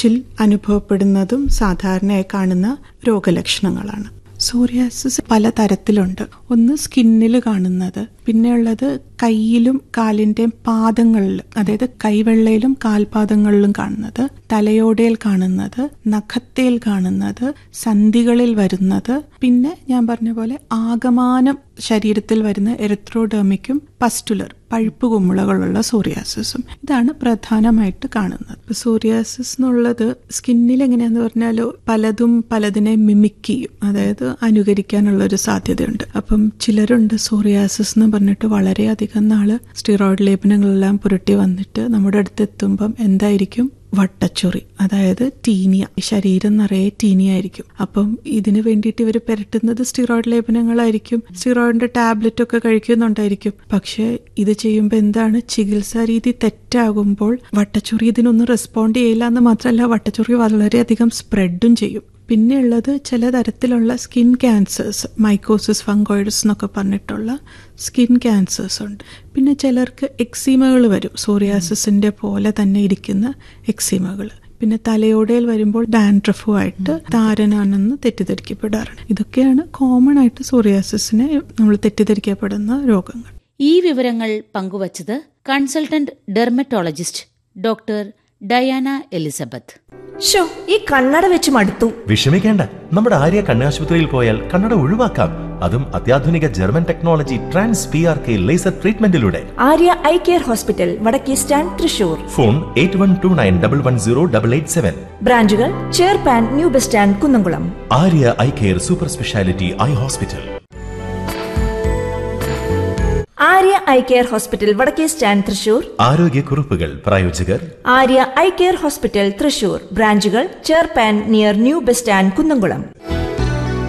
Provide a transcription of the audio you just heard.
എരിച്ചിൽ അനുഭവപ്പെടുന്നതും സാധാരണയായി കാണുന്ന രോഗലക്ഷണങ്ങളാണ് സോറിയാസിസ് പല തരത്തിലുണ്ട് ഒന്ന് സ്കിന്നിൽ കാണുന്നത് പിന്നെയുള്ളത് കയ്യിലും കാലിന്റെയും പാദങ്ങളിൽ അതായത് കൈവെള്ളയിലും കാൽപാദങ്ങളിലും കാണുന്നത് തലയോടയിൽ കാണുന്നത് നഖത്തേൽ കാണുന്നത് സന്ധികളിൽ വരുന്നത് പിന്നെ ഞാൻ പറഞ്ഞ പോലെ ആകമാനം ശരീരത്തിൽ വരുന്ന എറിത്രോഡെർമിക്കും പസ്റ്റുലർ പഴുപ്പ് കുമ്മിളകളുള്ള സോറിയാസിസും ഇതാണ് പ്രധാനമായിട്ട് കാണുന്നത് ഇപ്പൊ സോറിയാസിസ് എന്നുള്ളത് സ്കിന്നിൽ എങ്ങനെയാന്ന് പറഞ്ഞാൽ പലതും പലതിനെ മിമിക് ചെയ്യും അതായത് അനുകരിക്കാനുള്ള ഒരു സാധ്യതയുണ്ട് അപ്പം ചിലരുണ്ട് സോറിയാസിസ് എന്ന് പറഞ്ഞിട്ട് വളരെയധികം നാള് സ്റ്റിറോയിഡ് ലേപനങ്ങളെല്ലാം പുരട്ടി വന്നിട്ട് നമ്മുടെ അടുത്ത് എത്തുമ്പം എന്തായിരിക്കും വട്ടച്ചൊറി അതായത് ടീനിയ ശരീരം നിറയെ ടീനിയ ആയിരിക്കും അപ്പം ഇതിന് വേണ്ടിയിട്ട് ഇവർ പുരട്ടുന്നത് സ്റ്റിറോയിഡ് ലേപനങ്ങളായിരിക്കും സ്റ്റിറോയിഡിന്റെ ടാബ്ലറ്റ് ഒക്കെ കഴിക്കുന്നുണ്ടായിരിക്കും പക്ഷെ ഇത് ചെയ്യുമ്പോൾ എന്താണ് ചികിത്സാ രീതി തെറ്റാകുമ്പോൾ വട്ടച്ചൊറി ഇതിനൊന്നും റെസ്പോണ്ട് ചെയ്യില്ല എന്ന് മാത്രമല്ല വട്ടച്ചൊറി വളരെയധികം സ്പ്രെഡും ചെയ്യും പിന്നെ ഉള്ളത് ചില തരത്തിലുള്ള സ്കിൻ ക്യാൻസേഴ്സ് മൈക്കോസിസ് ഫംഗോയിഡ്സ് എന്നൊക്കെ പറഞ്ഞിട്ടുള്ള സ്കിൻ ക്യാൻസേഴ്സ് ഉണ്ട് പിന്നെ ചിലർക്ക് എക്സീമകൾ വരും സോറിയാസിസിന്റെ പോലെ തന്നെ ഇരിക്കുന്ന എക്സീമകൾ പിന്നെ തലയോടയിൽ വരുമ്പോൾ ഡാൻഡ്രഫുമായിട്ട് താരനാണെന്ന് തെറ്റിദ്ധരിക്കപ്പെടാറുണ്ട് ഇതൊക്കെയാണ് കോമൺ ആയിട്ട് സോറിയാസിസിനെ നമ്മൾ തെറ്റിദ്ധരിക്കപ്പെടുന്ന രോഗങ്ങൾ ഈ വിവരങ്ങൾ പങ്കുവച്ചത് consultant dermatologist doctor Diana Elizabeth ഷോ ഈ കണ്ണട വെച്ച് മടുത്തു വിഷമിക്കേണ്ട നമ്മുടെ ആര്യ കണ്ണാശുപത്രിയിൽ പോയാൽ കണ്ണട ഒഴിവാക്കാം അതും അത്യാധുനിക German technology trans P R K laser ട്രീറ്റ്മെന്റിലൂടെ ആര്യ ഐ കെയർ ഹോസ്പിറ്റൽ വടക്കേ stand Thrissur phone eight one two nine double one zero double eight seven ബ്രാഞ്ചുകൾ ചേർപ്പാൻ new bus stand Kunnamkulam Arya eye care super speciality eye hospital Arya eye care hospital വടക്കേ stand Thrissur ആരോഗ്യക്കുറിപ്പുകൾ പ്രായോജകർ Arya eye care hospital Thrissur ബ്രാഞ്ചുകൾ ചേർപ്പാൻ near new bus stand Kunnamkulam